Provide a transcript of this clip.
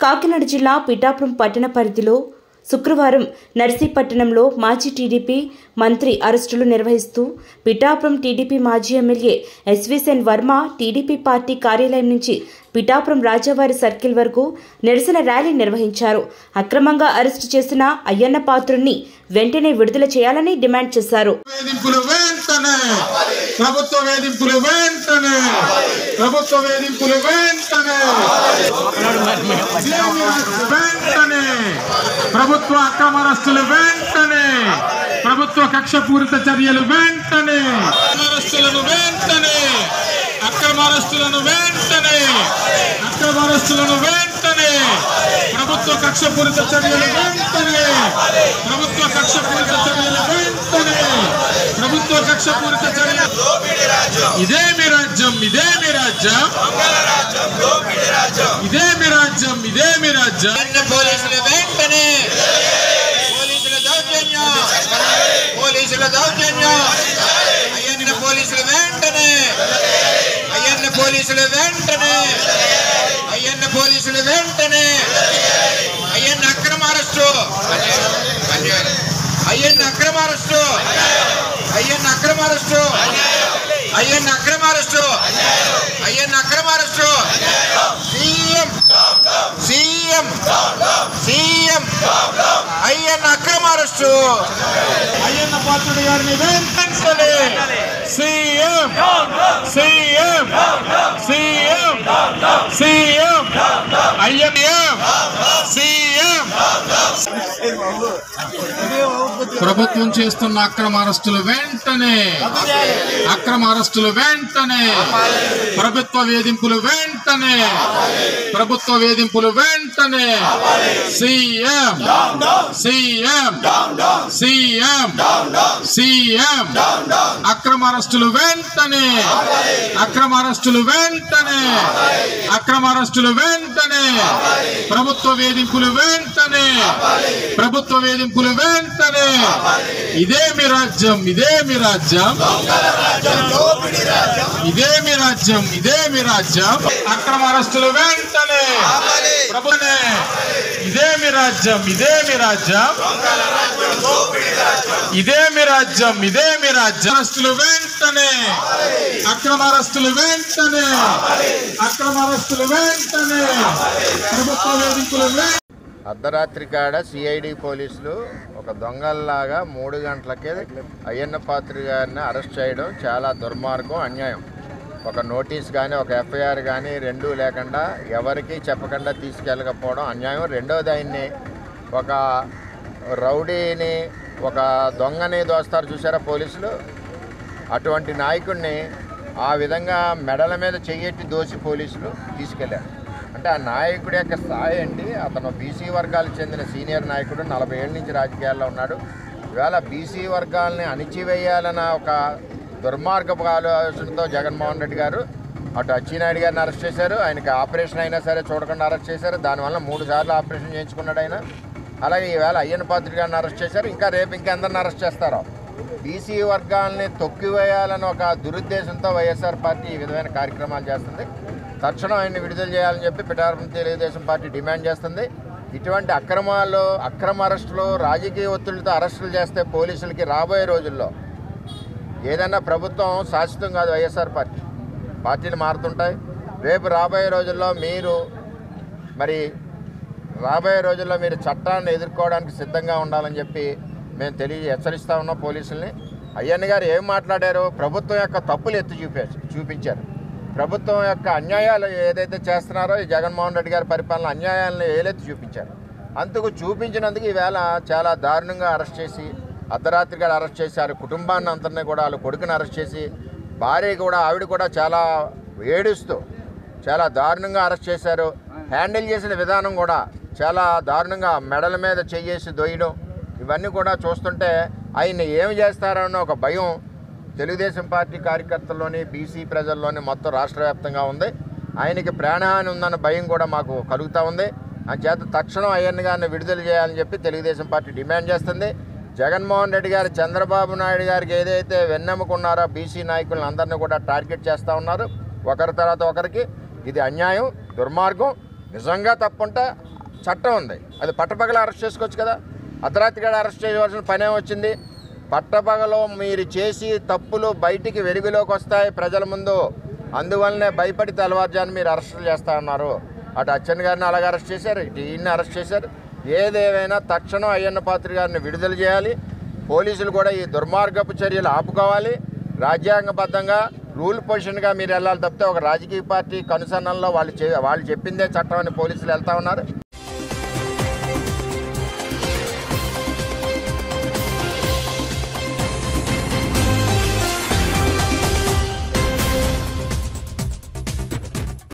కాకినాడ జిల్లా పిఠాపురం పట్టణ పరిధిలో శుక్రవారం నర్సీపట్నంలో మాజీ టీడీపీ మంత్రి అరెస్టులు నిర్వహిస్తూ పిఠాపురం టీడీపీ మాజీ MLA SVSN Varma TDP party కార్యాలయం నుంచి పిఠాపురం రాజావారి సర్కిల్ వరకు నిరసన ర్యాలీ నిర్వహించారు అక్రమంగా అరెస్టు చేసిన అయ్యన్న పాత్రుణ్ణి వెంటనే విడుదల చేయాలని డిమాండ్ చేశారు వేధింపులు వెంటనే ప్రభుత్వ వేధింపులు వెంటనే ప్రభుత్వ వేధింపులు వెంటనే వెంటనే ప్రభుత్వ అక్రమరస్తులు వెంటనే ప్రభుత్వ కక్షపూరిత చర్యలు వెంటనే అక్రమరస్తులను వెంటనే అక్రమరస్తులను వెంటనే అక్రమరస్తులను వెంటనే ప్రభుత్వ కక్షపూరిత చర్యలు వెంటనే ప్రభుత్వ కక్షపూరిత చర్యలు వెంటనే ప్రభుత్వ కక్షపూరిత చర్యలు ఇదే మీ రాజ్యం ఇదే మీ రాజ్యం ఇదే మీ రాజ్యం ఇదే మీ రాజ్యం పోలీసులు వెంటనే పోలీసుల దౌర్జన్యం పోలీసుల దౌర్జన్యం అయ్యన్న పోలీసులు వెంటనే అయ్యన్న పోలీసులు వెంటనే అయ్యన్న పోలీసులు వెంటనే అయ్యన్న అక్రమ అరెస్టు అయ్యన్న అక్రమ అరెస్టు అయ్యన్న అక్రమ అరెస్టు అయ్యన్న అక్రమ అరెస్టు అయ్యన్న అక్రమ arrest CM CM CM Ayyanna అక్రమ అరెస్టు అయ్యన్న పాత్రుడు గారిని వెంటనే CM CM CM CM Ayyanna CM ప్రభుత్వం చేస్తున్న అక్రమ అరెస్టులు వెంటనే అక్రమ అరెస్టులు వెంటనే ప్రభుత్వ వేధింపులు వెంటనే ప్రభుత్వ వేధింపులు వెంటనే సీఎం సీఎం సీఎం సీఎం అక్రమ అరెస్టులు వెంటనే అక్రమ అరెస్టులు వెంటనే అక్రమ అరెస్టులు వెంటనే ప్రభుత్వ వేధింపులు వెంటనే ప్రభుత్వ వేధింపులు వెంటనే ఇదే మీ రాజ్యం ఇదే మీ రాజ్యం ఇదే మీ రాజ్యం ఇదే మీ రాజ్యం అక్రమ అరెస్టులు వెంటనే ప్రభుత్వనే ఇదే మీ రాజ్యం ఇదే మీ రాజ్యం ఇదే మీ రాజ్యం ఇదే మీ రాజ్యం అరెస్టులు వెంటనే అక్రమ అరెస్టులు వెంటనే అక్రమ అరెస్టులు వెంటనే ప్రభుత్వ వేధింపులు వెంటనే అర్ధరాత్రి కాడ సిఐడి పోలీసులు ఒక దొంగల్లాగా మూడు గంటలకే అయ్యన్న పాత్రి గారిని అరెస్ట్ చేయడం చాలా దుర్మార్గం అన్యాయం ఒక నోటీస్ కానీ ఒక ఎఫ్ఐఆర్ కానీ రెండూ లేకుండా ఎవరికీ చెప్పకుండా తీసుకెళ్ళకపోవడం అన్యాయం రెండోది ఆయన్ని ఒక రౌడీని ఒక దొంగని దోస్తారు చూసారా పోలీసులు అటువంటి నాయకుడిని ఆ విధంగా మెడల మీద చెయ్యెట్టి దోసి పోలీసులు తీసుకెళ్లారు అంటే ఆ నాయకుడి యొక్క స్థాయి అండి అతను బీసీ వర్గాలకు చెందిన సీనియర్ నాయకుడు నలభై ఏళ్ళ నుంచి రాజకీయాల్లో ఉన్నాడు ఇవాళ బీసీ వర్గాల్ని అణిచివేయాలన్న ఒక దుర్మార్గపు ఆలోచనతో జగన్మోహన్ రెడ్డి గారు అటు అచ్చినాయుడు గారిని అరెస్ట్ చేశారు ఆయనకి ఆపరేషన్ అయినా సరే చూడకుండా అరెస్ట్ చేశారు దానివల్ల మూడు సార్లు ఆపరేషన్ చేయించుకున్నాడు ఆయన అలాగే ఈవేళ అయ్యన్న పాత్రి గారిని అరెస్ట్ చేశారు ఇంకా రేపు ఇంకెందరిని అరెస్ట్ చేస్తారో బీసీ వర్గాల్ని తొక్కివేయాలని ఒక దురుద్దేశంతో వైఎస్ఆర్ పార్టీ ఈ విధమైన కార్యక్రమాలు చేస్తుంది తక్షణం ఆయన్ని విడుదల చేయాలని చెప్పి పిఠాపురం తెలుగుదేశం పార్టీ డిమాండ్ చేస్తుంది ఇటువంటి అక్రమాలు అక్రమ అరెస్టులు రాజకీయ ఒత్తిడితో అరెస్టులు చేస్తే పోలీసులకి రాబోయే రోజుల్లో ఏదైనా ప్రభుత్వం శాశ్వతం కాదు వైఎస్ఆర్ పార్టీ పార్టీలు మారుతుంటాయి రేపు రాబోయే రోజుల్లో మీరు మరి రాబోయే రోజుల్లో మీరు చట్టాన్ని ఎదుర్కోవడానికి సిద్ధంగా ఉండాలని చెప్పి మేము తెలియ హెచ్చరిస్తా ఉన్నాం పోలీసుల్ని అయ్యన్న గారు ఏం మాట్లాడారో ప్రభుత్వం యొక్క తప్పులు ఎత్తి చూపే చూపించారు ప్రభుత్వం యొక్క అన్యాయాలు ఏదైతే చేస్తున్నారో ఈ జగన్మోహన్ రెడ్డి గారి పరిపాలన అన్యాయాలను ఏలెత్తి చూపించారు అందుకు చూపించినందుకు ఈవేళ చాలా దారుణంగా అరెస్ట్ చేసి అర్ధరాత్రి గారు అరెస్ట్ చేశారు కుటుంబాన్ని అందరినీ కూడా వాళ్ళ కొడుకుని అరెస్ట్ చేసి భార్య కూడా ఆవిడ కూడా చాలా ఏడుస్తూ చాలా దారుణంగా అరెస్ట్ చేశారు హ్యాండిల్ చేసిన విధానం కూడా చాలా దారుణంగా మెడల మీద చెయ్యేసి దొయ్యడం ఇవన్నీ కూడా చూస్తుంటే ఆయన్ని ఏమి చేస్తారన్న ఒక భయం తెలుగుదేశం పార్టీ కార్యకర్తల్లోని బీసీ ప్రజల్లోని మొత్తం రాష్ట్ర వ్యాప్తంగా ఉంది ఆయనకి ప్రాణహాని ఉందన్న భయం కూడా మాకు కలుగుతూ ఉంది చేత తక్షణం అయ్యన్న గారిని విడుదల చేయాలని చెప్పి తెలుగుదేశం పార్టీ డిమాండ్ చేస్తుంది జగన్మోహన్ రెడ్డి గారు చంద్రబాబు నాయుడు గారికి ఏదైతే వెన్నెముకున్నారో బీసీ నాయకులను అందరినీ కూడా టార్గెట్ చేస్తూ ఉన్నారు ఒకరి తర్వాత ఒకరికి ఇది అన్యాయం దుర్మార్గం నిజంగా తప్పుంటే చట్టం ఉంది అది పట్టపగల అరెస్ట్ చేసుకోవచ్చు కదా అర్ధరాత్రిగా అరెస్ట్ చేయవలసిన పనే వచ్చింది పట్టపగలో మీరు చేసి తప్పులు బయటికి వెలుగులోకి వస్తాయి ప్రజల ముందు అందువల్లనే భయపడి తెల్లవారుజాను మీరు అరెస్టులు చేస్తా ఉన్నారు అటు అచ్చెన్ గారిని అలాగే అరెస్ట్ చేశారు ఇటు ఈయన్ని అరెస్ట్ చేశారు ఏదేమైనా తక్షణం అయ్యన్న పాత్ర గారిని విడుదల చేయాలి పోలీసులు కూడా ఈ దుర్మార్గపు చర్యలు ఆపుకోవాలి రాజ్యాంగబద్ధంగా రూల్ పొజిషన్గా మీరు వెళ్ళాలి తప్పితే ఒక రాజకీయ పార్టీ కనుసన్నల్లో వాళ్ళు చే వాళ్ళు చెప్పిందే చట్టం అని పోలీసులు వెళ్తా ఉన్నారు